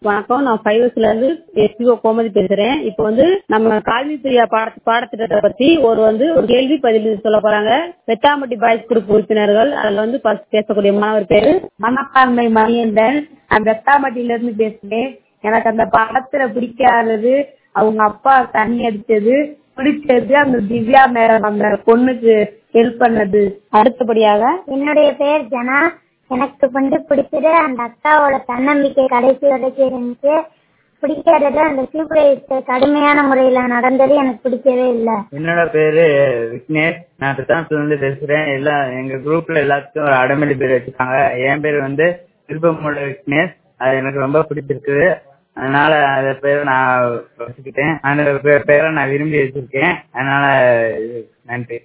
வணக்கம் நான் ஃபைவஸ்ல இருந்து எஸ்பிஓ கோமதி பேசுறேன் இப்போ வந்து நம்ம கால்வி பிரியா பாட பாடத்திட்டத்தை பத்தி ஒரு வந்து ஒரு கேள்வி பதில் சொல்ல போறாங்க வெத்தாம்பட்டி பாய்ஸ் குரூப் உறுப்பினர்கள் அதுல வந்து first பேசக்கூடிய மாணவர் பேரு மனப்பான்மை மணியந்தன் நான் வெத்தாம்பட்டியில இருந்து பேசுறேன் எனக்கு அந்த படத்துல பிடிக்காதது அவங்க அப்பா தண்ணி அடிச்சது பிடிச்சது அந்த திவ்யா மேடம் அந்த பொண்ணுக்கு ஹெல்ப் பண்ணது அடுத்தபடியாக என்னுடைய பெயர் ஜனா எனக்கு வந்து பிடிச்சது அந்த அக்காவோட தன்னம்பிக்கை கடைசி வரைக்கும் இருந்துச்சு பிடிக்காதது அந்த சூப்பர்வைசர் கடுமையான முறையில நடந்தது எனக்கு பிடிக்கவே இல்லை என்னோட பேரு விக்னேஷ் நான் திருத்தானத்துல இருந்து பேசுறேன் எல்லா எங்க குரூப்ல எல்லாத்துக்கும் ஒரு அடமொழி பேர் வச்சிருக்காங்க என் பேர் வந்து விருப்பமோட விக்னேஷ் அது எனக்கு ரொம்ப பிடிச்சிருக்கு அதனால அந்த பேரை நான் வச்சுக்கிட்டேன் அந்த பே- பேரை நான் விரும்பி வச்சிருக்கேன் அதனால நன்றி